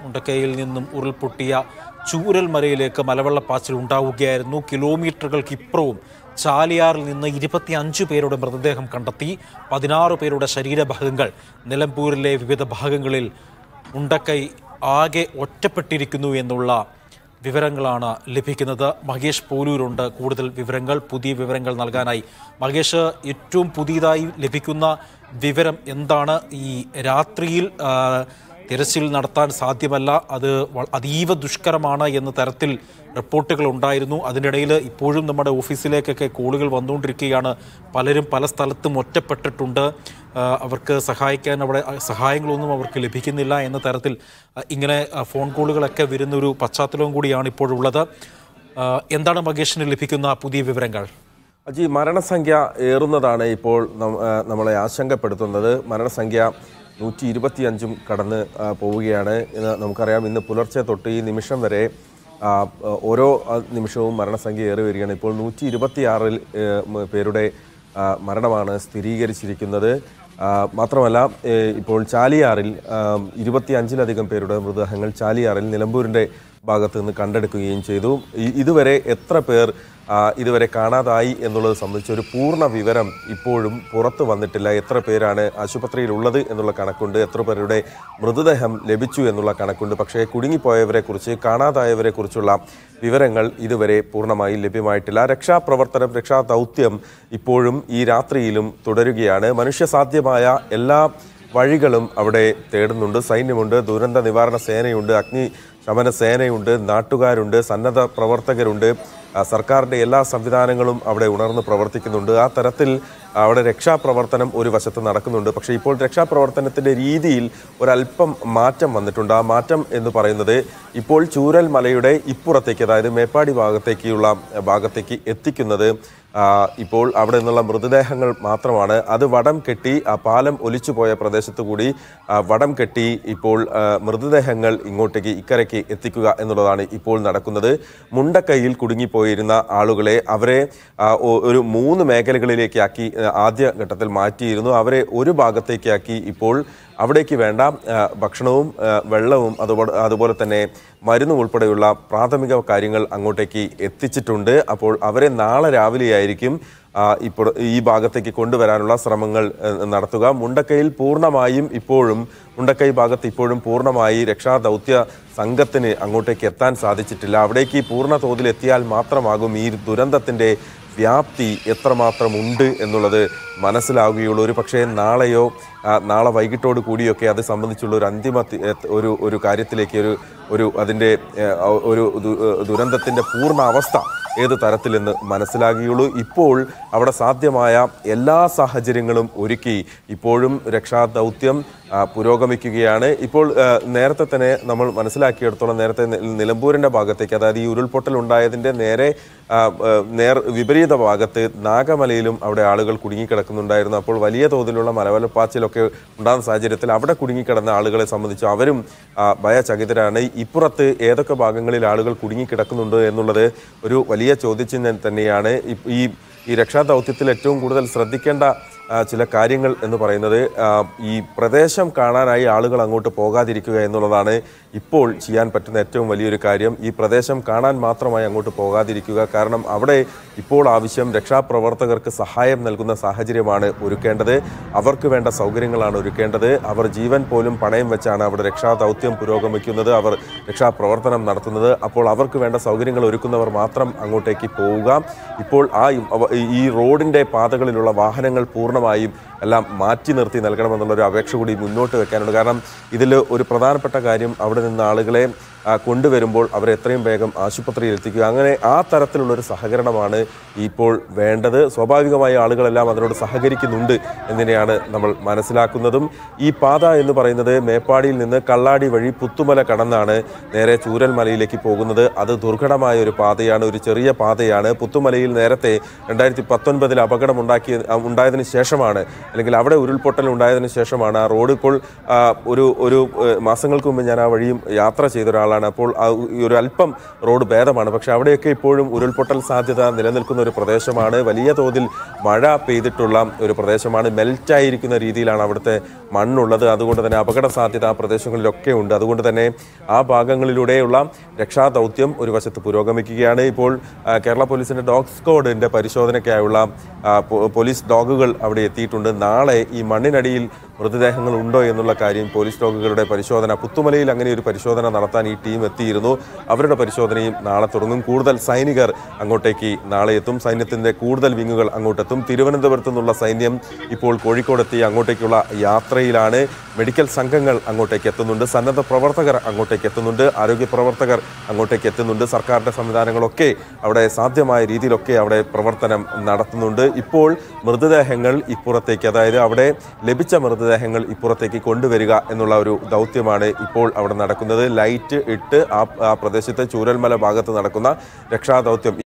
മുണ്ടക്കയിൽ നിന്നും ഉരുൾപൊട്ടിയ ചൂരൽമലയിലേക്ക് മലവെള്ളപ്പാച്ചിൽ ഉണ്ടാവുകയായിരുന്നു കിലോമീറ്ററുകൾക്ക് ഇപ്പുറവും ചാലിയാറിൽ നിന്ന് ഇരുപത്തിയഞ്ച് പേരുടെ മൃതദേഹം കണ്ടെത്തി പതിനാറ് പേരുടെ ശരീരഭാഗങ്ങൾ നിലമ്പൂരിലെ വിവിധ ഭാഗങ്ങളിൽ മുണ്ടക്കൈ ആകെ ഒറ്റപ്പെട്ടിരിക്കുന്നു എന്നുള്ള വിവരങ്ങളാണ് ലഭിക്കുന്നത് മഹേഷ് പോലൂരുണ്ട് കൂടുതൽ വിവരങ്ങൾ പുതിയ വിവരങ്ങൾ നൽകാനായി മഹേഷ് ഏറ്റവും പുതിയതായി ലഭിക്കുന്ന വിവരം എന്താണ് ഈ രാത്രിയിൽ ആ, തിരച്ചിൽ നടത്താൻ സാധ്യമല്ല അത് വ- അതീവ ദുഷ്കരമാണ് എന്ന തരത്തിൽ റിപ്പോർട്ടുകൾ ഉണ്ടായിരുന്നു അതിനിടയിൽ ഇപ്പോഴും നമ്മുടെ ഓഫീസിലേക്കൊക്കെ കോളുകൾ വന്നുകൊണ്ടിരിക്കുകയാണ് പലരും പല സ്ഥലത്തും ഒറ്റപ്പെട്ടിട്ടുണ്ട് ആ, അവർക്ക് സഹായിക്കാൻ അവിടെ ആ, സഹായങ്ങളൊന്നും അവർക്ക് ലഭിക്കുന്നില്ല എന്ന തരത്തിൽ ആ, ഇങ്ങനെ ആ, ഫോൺ കോളുകളൊക്കെ വരുന്ന ഒരു പശ്ചാത്തലവും കൂടിയാണ് ഇപ്പോഴുള്ളത് ആ, എന്താണ് മകേഷിന് ലഭിക്കുന്ന പുതിയ വിവരങ്ങൾ അജി മരണസംഖ്യ ഏറുന്നതാണ് ഇപ്പോൾ നം- ആ, നമ്മളെ ആശങ്കപ്പെടുത്തുന്നത് മരണസംഖ്യ നൂറ്റി ഇരുപത്തിയഞ്ചും കടന്ന് ആ, പോവുകയാണ് ഇന്ന് നമുക്കറിയാം ഇന്ന് പുലർച്ചെ തൊട്ട് ഈ നിമിഷം വരെ ആ, ഓരോ ആ, നിമിഷവും മരണസംഖ്യ ഏറി വരികയാണ് ഇപ്പോൾ നൂറ്റി ഇരുപത്തിയാറിൽ പേരുടെ ആ, മരണമാണ് സ്ഥിരീകരിച്ചിരിക്കുന്നത് ആ, മാത്രമല്ല ഏ, ഇപ്പോൾ ചാലിയാറിൽ ആ, ഇരുപത്തിയഞ്ചിലധികം പേരുടെ മൃതദേഹങ്ങൾ ചാലിയാറിൽ നിലമ്പൂരിൻ്റെ ഭാഗത്ത് നിന്ന് കണ്ടെടുക്കുകയും ചെയ്തു ഇ- ഇതുവരെ എത്ര പേർ ആ, ഇതുവരെ കാണാതായി എന്നുള്ളത് സംബന്ധിച്ച് ഒരു പൂർണ്ണ വിവരം ഇപ്പോഴും പുറത്തു വന്നിട്ടില്ല എത്ര പേരാണ് ആശുപത്രിയിൽ ഉള്ളത് എന്നുള്ള കണക്കുണ്ട് എത്ര പേരുടെ മൃതദേഹം ലഭിച്ചു എന്നുള്ള കണക്കുണ്ട് പക്ഷേ കുടുങ്ങിപ്പോയവരെ കുറിച്ച് കാണാതായവരെ കുറിച്ചുള്ള വിവരങ്ങൾ ഇതുവരെ പൂർണ്ണമായി ലഭ്യമായിട്ടില്ല രക്ഷാപ്രവർത്തനം രക്ഷാ ദൗത്യം ഇപ്പോഴും ഈ രാത്രിയിലും തുടരുകയാണ് മനുഷ്യസാധ്യമായ എല്ലാ വഴികളും അവിടെ തേടുന്നുണ്ട് സൈന്യമുണ്ട് ദുരന്ത നിവാരണ സേനയുണ്ട് അഗ്നി ശമന സേനയുണ്ട് നാട്ടുകാരുണ്ട് സന്നദ്ധ പ്രവർത്തകരുണ്ട് ആ, സർക്കാരിൻ്റെ എല്ലാ സംവിധാനങ്ങളും അവിടെ ഉണർന്ന് പ്രവർത്തിക്കുന്നുണ്ട് ആ തരത്തിൽ അവിടെ രക്ഷാപ്രവർത്തനം ഒരു വശത്ത് നടക്കുന്നുണ്ട് പക്ഷേ ഇപ്പോൾ രക്ഷാപ്രവർത്തനത്തിൻ്റെ രീതിയിൽ ഒരല്പം മാറ്റം വന്നിട്ടുണ്ട് ആ മാറ്റം എന്ന് പറയുന്നത് ഇപ്പോൾ ചൂരൽ മലയുടെ ഇപ്പുറത്തേക്ക് അതായത് മേപ്പാടി ഭാഗത്തേക്കുള്ള ഭാഗത്തേക്ക് എത്തിക്കുന്നത് ആ, ഇപ്പോൾ അവിടെ നിന്നുള്ള മൃതദേഹങ്ങൾ മാത്രമാണ് അത് വടം കെട്ടി ആ പാലം ഒലിച്ചുപോയ പ്രദേശത്തു കൂടി ആ, വടം കെട്ടി ഇപ്പോൾ ആ, മൃതദേഹങ്ങൾ ഇങ്ങോട്ടേക്ക് ഇക്കരയ്ക്ക് എത്തിക്കുക എന്നുള്ളതാണ് ഇപ്പോൾ നടക്കുന്നത് മുണ്ടക്കൈയിൽ കുടുങ്ങിപ്പോയിരുന്ന ആളുകളെ അവരെ ആ, ഒ- ഒരു മൂന്ന് മേഖലകളിലേക്കാക്കി ആ, ആദ്യ ഘട്ടത്തിൽ മാറ്റിയിരുന്നു അവരെ ഒരു ഭാഗത്തേക്കാക്കി ഇപ്പോൾ അവിടേക്ക് വേണ്ട ആ, ഭക്ഷണവും ആ, വെള്ളവും അതുപോലെ അതുപോലെ തന്നെ മരുന്നും ഉൾപ്പെടെയുള്ള പ്രാഥമിക കാര്യങ്ങൾ അങ്ങോട്ടേക്ക് എത്തിച്ചിട്ടുണ്ട് അപ്പോൾ അവരെ നാളെ രാവിലെയായിരിക്കും ആ, ഇപ്പോൾ ഈ ഭാഗത്തേക്ക് കൊണ്ടുവരാനുള്ള ശ്രമങ്ങൾ ആ, നടത്തുക മുണ്ടക്കൈയിൽ പൂർണ്ണമായും ഇപ്പോഴും മുണ്ടക്കൈ ഭാഗത്ത് ഇപ്പോഴും പൂർണ്ണമായി രക്ഷാദൗത്യ സംഘത്തിന് അങ്ങോട്ടേക്ക് എത്താൻ സാധിച്ചിട്ടില്ല അവിടേക്ക് പൂർണ്ണ തോതിൽ എത്തിയാൽ മാത്രമാകും ഈ ദുരന്തത്തിൻ്റെ വ്യാപ്തി എത്രമാത്രം ഉണ്ട് എന്നുള്ളത് മനസ്സിലാവുകയുള്ളൂ ഒരു പക്ഷേ നാളെയോ ആ, നാളെ വൈകിട്ടോട് കൂടിയൊക്കെ അത് സംബന്ധിച്ചുള്ള ഒരു അന്തിമ തി- എ- ഒരു ഒരു കാര്യത്തിലേക്ക് ഒരു ഒരു അതിൻ്റെ ഏ, ഒരു ദു- ദുരന്തത്തിൻ്റെ പൂർണ്ണ അവസ്ഥ ഏത് തരത്തിലെന്ന് മനസ്സിലാകുകയുള്ളൂ ഇപ്പോൾ അവിടെ സാധ്യമായ എല്ലാ സാഹചര്യങ്ങളും ഒരുക്കി ഇപ്പോഴും രക്ഷാദൗത്യം ആ, പുരോഗമിക്കുകയാണ് ഇപ്പോൾ ആ, നേരത്തെ തന്നെ നമ്മൾ മനസ്സിലാക്കിയെടുത്തോളം നേരത്തെ നി- നിലമ്പൂരിൻ്റെ ഭാഗത്തേക്ക് അതായത് ഈ ഉരുൾപൊട്ടൽ ഉണ്ടായതിൻ്റെ നേരെ ആ, ആ, നേർ വിപരീത ഭാഗത്ത് നാഗമലയിലും അവിടെ ആളുകൾ കുടുങ്ങിക്കിടക്കുന്നുണ്ടായിരുന്നു അപ്പോൾ വലിയ തോതിലുള്ള മലവലപ്പാച്ചിലൊക്കെ ഉണ്ടാകുന്ന സാഹചര്യത്തിൽ അവിടെ കുടുങ്ങിക്കിടന്ന ആളുകളെ സംബന്ധിച്ച് അവരും ആ, ഭയചകിതരാണ് ഇപ്പുറത്ത് ഏതൊക്കെ ഭാഗങ്ങളിൽ ആളുകൾ കുടുങ്ങിക്കിടക്കുന്നുണ്ട് എന്നുള്ളത് ഒരു വലിയ ചോദ്യചിഹ്നം തന്നെയാണ് ഇ- ഈ ഈ രക്ഷാദൗത്യത്തിൽ ഏറ്റവും കൂടുതൽ ശ്രദ്ധിക്കേണ്ട ആ, ചില കാര്യങ്ങൾ എന്ന് പറയുന്നത് ആ, ഈ പ്രദേശം കാണാനായി ആളുകൾ അങ്ങോട്ട് പോകാതിരിക്കുക എന്നുള്ളതാണ് ഇപ്പോൾ ചെയ്യാൻ പറ്റുന്ന ഏറ്റവും വലിയൊരു കാര്യം ഈ പ്രദേശം കാണാൻ മാത്രമായി അങ്ങോട്ട് പോകാതിരിക്കുക കാരണം അവിടെ ഇപ്പോൾ ആവശ്യം രക്ഷാപ്രവർത്തകർക്ക് സഹായം നൽകുന്ന സാഹചര്യമാണ് ഒരുക്കേണ്ടത് അവർക്ക് വേണ്ട സൗകര്യങ്ങളാണ് ഒരുക്കേണ്ടത് അവർ ജീവൻ പോലും പണയം വെച്ചാണ് അവിടെ രക്ഷാദൗത്യം പുരോഗമിക്കുന്നത് അവർ രക്ഷാപ്രവർത്തനം നടത്തുന്നത് അപ്പോൾ അവർക്ക് വേണ്ട സൗകര്യങ്ങൾ ഒരുക്കുന്നവർ മാത്രം അങ്ങോട്ടേക്ക് പോവുക ഇപ്പോൾ ആ ഈ- അവ- ഈ റോഡിൻ്റെ പാതകളിലുള്ള വാഹനങ്ങൾ പൂർണ്ണമായും എല്ലാം മാറ്റി നിർത്തി നൽകണമെന്നുള്ള ഒരു അപേക്ഷ കൂടി മുന്നോട്ട് വെക്കാനുണ്ട് കാരണം ഇതിൽ ഒരു പ്രധാനപ്പെട്ട കാര്യം അവിടെ നിന്ന് ആളുകളെ ആ, കൊണ്ടുവരുമ്പോൾ അവരെ എത്രയും വേഗം ആശുപത്രിയിൽ എത്തിക്കുക അങ്ങനെ ആ തരത്തിലുള്ള ഒരു സഹകരണമാണ് ഇപ്പോൾ വേണ്ടത് സ്വാഭാവികമായി ആളുകളെല്ലാം അതിനോട് സഹകരിക്കുന്നുണ്ട് എന്നതിനെയാണ് നമ്മൾ മനസ്സിലാക്കുന്നതും ഈ പാത എന്ന് പറയുന്നത് മേപ്പാടിയിൽ നിന്ന് കള്ളാടി വഴി പുത്തുമല കടന്നാണ് നേരെ ചൂരൽമലയിലേക്ക് പോകുന്നത് അത് ദുർഘടമായ ഒരു പാതയാണ് ഒരു ചെറിയ പാതയാണ് പുത്തുമലയിൽ നേരത്തെ രണ്ടായിരത്തി പത്തൊൻപതിൽ അപകടം ഉണ്ടാക്കിയ ഉണ്ടായതിനു ശേഷമാണ് അല്ലെങ്കിൽ അവിടെ ഉരുൾപൊട്ടൽ ഉണ്ടായതിനു ശേഷമാണ് ആ റോഡ് ഇപ്പോൾ ആ, ഒരു ഒരു ഏഹ്, മാസങ്ങൾക്ക് മുമ്പ് ഞാൻ ആ വഴിയും യാത്ര ചെയ്ത ഒരാളാണ് ഭാഗങ്ങളാണ് അപ്പോൾ ആ ഈ ഒരു അല്പം റോഡ് ഭേദമാണ് പക്ഷെ അവിടെയൊക്കെ ഇപ്പോഴും ഉരുൾപൊട്ടൽ സാധ്യത നിലനിൽക്കുന്ന ഒരു പ്രദേശമാണ് വലിയ തോതിൽ മഴ പെയ്തിട്ടുള്ള ഒരു പ്രദേശമാണ് മെൽറ്റായിരിക്കുന്ന രീതിയിലാണ് അവിടുത്തെ മണ്ണുള്ളത് അതുകൊണ്ട് തന്നെ അപകട സാധ്യത ആ പ്രദേശങ്ങളിലൊക്കെ ഉണ്ട് അതുകൊണ്ട് തന്നെ ആ ഭാഗങ്ങളിലൂടെയുള്ള രക്ഷാദൗത്യം ഒരു വശത്ത് പുരോഗമിക്കുകയാണ് ഇപ്പോൾ ആ, കേരള പോലീസിന്റെ ഡോഗ് സ്ക്വാഡിന്റെ പരിശോധനയ്ക്കായുള്ള ആ, പോ- പോലീസ് ഡോഗുകൾ അവിടെ എത്തിയിട്ടുണ്ട് നാളെ ഈ മണ്ണിനടിയിൽ മൃതദേഹങ്ങൾ ഉണ്ടോ എന്നുള്ള കാര്യം പോലീസ് ഡോഗുകളുടെ പരിശോധന പുത്തുമലയിൽ അങ്ങനെ ഒരു പരിശോധന നടത്താൻ ഈ ടീം എത്തിയിരുന്നു അവരുടെ പരിശോധനയും നാളെ തുടങ്ങും കൂടുതൽ സൈനികർ അങ്ങോട്ടേക്ക് നാളെ എത്തും സൈന്യത്തിന്റെ കൂടുതൽ വിങ്ങുകൾ അങ്ങോട്ടെത്തും തിരുവനന്തപുരത്തു നിന്നുള്ള സൈന്യം ഇപ്പോൾ കോഴിക്കോടെത്തി അങ്ങോട്ടേക്കുള്ള യാത്രയിലാണ് മെഡിക്കൽ സംഘങ്ങൾ അങ്ങോട്ടേക്ക് എത്തുന്നുണ്ട് സന്നദ്ധ പ്രവർത്തകർ അങ്ങോട്ടേക്ക് എത്തുന്നുണ്ട് ആരോഗ്യ പ്രവർത്തകർ അങ്ങോട്ടേക്ക് എത്തുന്നുണ്ട് സർക്കാരിന്റെ സംവിധാനങ്ങളൊക്കെ അവിടെ സാധ്യമായ രീതിയിലൊക്കെ അവിടെ പ്രവർത്തനം നടത്തുന്നുണ്ട് ഇപ്പോൾ മൃതദേഹങ്ങൾ ഇപ്പുറത്തേക്ക് അതായത് അവിടെ ലഭിച്ച മൃതദേഹങ്ങൾ ഇപ്പുറത്തേക്ക് കൊണ്ടുവരിക എന്നുള്ള ഒരു ദൗത്യമാണ് ഇപ്പോൾ അവിടെ നടക്കുന്നത് ലൈറ്റ് ഇട്ട് ആ ആ പ്രദേശത്തെ ചൂരൽമല ഭാഗത്ത് നടക്കുന്ന രക്ഷാദൗത്യം